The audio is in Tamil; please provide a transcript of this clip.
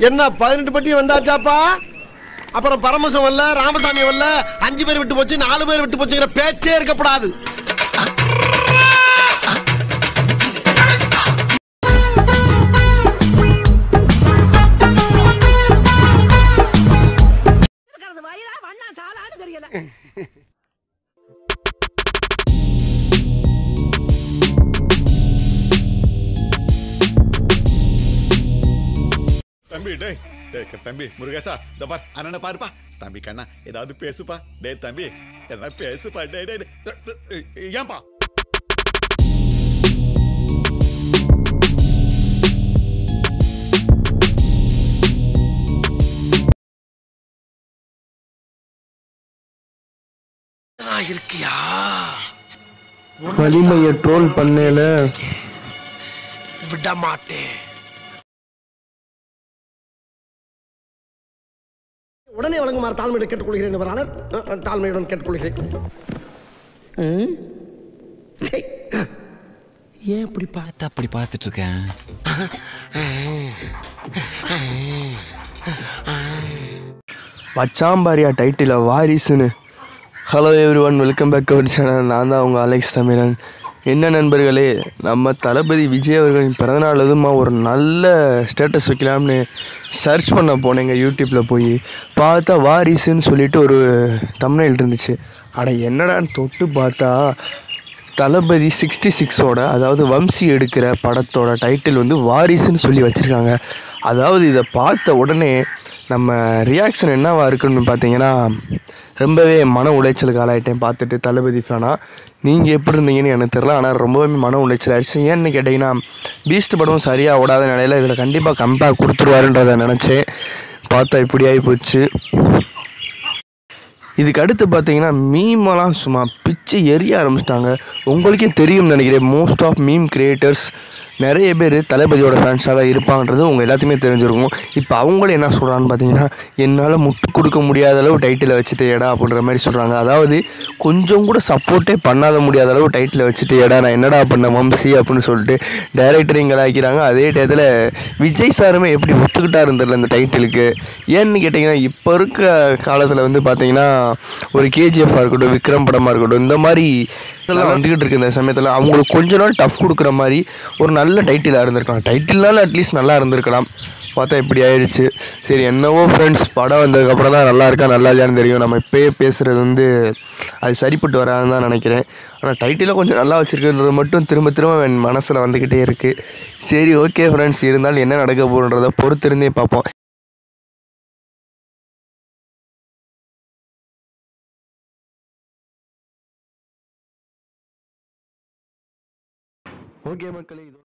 என்ன பதினெட்டு பட்டி வந்தாச்சாப்பா அப்புறம் பரமசம் வரல ராமசாமி வரல அஞ்சு பேர் விட்டு போச்சு நாலு பேர் விட்டு போச்சுங்கிற பேச்சே இருக்கப்படாது இருக்கிறது வயிறா வண்ணா சாலான்னு தெரியல தம்பி டேய் டேய் க- தம்பி முருகேசா இந்த பார் அண்ணனை பாருப்பா தம்பி கண்ணா ஏதாவது பேசுப்பா டேய் தம்பி ஏதாவது பேசுப்பா டேய் டேய் டேய். டேய், டேய், ஏன்பா இருக்கியா வலிமையை ட்ரோல் பண்ணேல விட மாட்டேன் உடனே வழங்குமாறு தாழ்மையுடன் கேட்டுக்கொள்கிறேன் நிபராளர் அஹ், அஹ், தாழ்மையுடன் கேட்டுக்கொள்கிறேன் ம்? டேய், ஏன் இப்படி பா பார்த்து அப்படி பார்த்துட்டு இருக்கேன் வச்சாம்பாரியா டைட்டில் வாரிசுன்னு hello everyone welcome back our channel நான் தான் உங்கள் அலெக்ஸ் தமிழன் என்ன நண்பர்களே நம்ம தளபதி விஜய் அவர்களின் பிறந்தநாள் எதுமா ஒரு நல்ல ஸ்டேட்டஸ் வைக்கலாம்னு சர்ச் பண்ண போனேங்க யூடியூப்பில் போய் பார்த்தா வாரிசுன்னு சொல்லிட்டு ஒரு தமிழில் இருந்துச்சு அட என்னடான்னு தொட்டு பார்த்தா தளபதி சிக்ஸ்டி சிக்ஸோட அதாவது வம்சி எடுக்கிற படத்தோட டைட்டில் வந்து வாரிசுன்னு சொல்லி வச்சுருக்காங்க அதாவது இதை பார்த்த உடனே நம்ம ரியாக்ஷன் என்னவா இருக்குன்னு பார்த்தீங்கன்னா ரொம்பவே மன உளைச்சலுக்கு ஆளாயிட்டேன் பார்த்துட்டு தளபதி ஃபேனா நீங்கள் எப்படி இருந்தீங்கன்னு எனக்கு தெரில ஆனால் ரொம்பவே மன உளைச்சல் ஆயிடுச்சு ஏன்னு கேட்டிங்கன்னா பீஸ்ட் படம் சரியாக ஓடாத நிலையில் இதில் கண்டிப்பாக கம்பேக் கொடுத்துருவாருன்றதை நினச்சேன் பார்த்தா இப்படி ஆகி போச்சு இதுக்கு அடுத்து பார்த்தீங்கன்னா மீமெல்லாம் சும்மா பிச்சு எரிய ஆரம்பிச்சிட்டாங்க உங்களுக்கே தெரியும்னு நினைக்கிறேன் மோஸ்ட் ஆஃப் மீம் கிரியேட்டர்ஸ் நிறைய பேர் தளபதியோட ஃபேன்ஸாக தான் இருப்பாங்கன்றது உங்கள் எல்லாத்தையுமே தெரிஞ்சிருக்கும் இப்போ அவங்களும் என்ன சொல்கிறான்னு பார்த்தீங்கன்னா என்னால் முட்டு கொடுக்க முடியாத அளவு டைட்டிலை வச்சுட்டு எடா அப்படின்ற மாதிரி சொல்கிறாங்க அதாவது கொஞ்சம் கூட சப்போர்ட்டே பண்ணாத முடியாத அளவு டைட்டிலை வச்சுட்டு எடா நான் என்னடா பண்ண வம்சி அப்படின்னு சொல்லிட்டு டைரக்டர் இங்கே ஆக்கிறாங்க அதே டயத்தில் விஜய் சாருமே எப்படி ஒத்துக்கிட்டா இருந்ததில்ல இந்த டைட்டிலுக்கு ஏன்னு கேட்டிங்கன்னா இப்போ இருக்க காலத்தில் வந்து பார்த்தீங்கன்னா ஒரு கேஜிஎஃபாக இருக்கட்டும் விக்ரம் படமாக இருக்கட்டும் இந்த மாதிரி இதெல்லாம் வந்துக்கிட்டு இருக்கு இந்த சமயத்தில் அவங்களுக்கு கொஞ்ச நாள் டஃப் கொடுக்குற மாதிரி ஒரு நல்ல டைட்டிலாக இருந்திருக்கலாம் டைட்டில்னால அட்லீஸ்ட் நல்லா இருந்திருக்கலாம் பார்த்தா இப்படி ஆயிடுச்சு சரி என்னவோ ஃப்ரெண்ட்ஸ் படம் வந்ததுக்கப்புறம் தான் நல்லா இருக்கா நல்லா இல்லையான்னு தெரியும் நம்ம இப்போயே பேசுகிறது வந்து அது சரிப்பட்டு வராதுன்னு தான் நினைக்கிறேன் ஆனால் டைட்டிலை கொஞ்சம் நல்லா வச்சுருக்குன்றது மட்டும் திரும்ப திரும்ப என் மனசில் வந்துக்கிட்டே இருக்குது சரி ஓகே ஃப்ரெண்ட்ஸ் இருந்தாலும் என்ன நடக்க போகுன்றதை பொறுத்திருந்தே பார்ப்போம் ஓகே மக்களே இது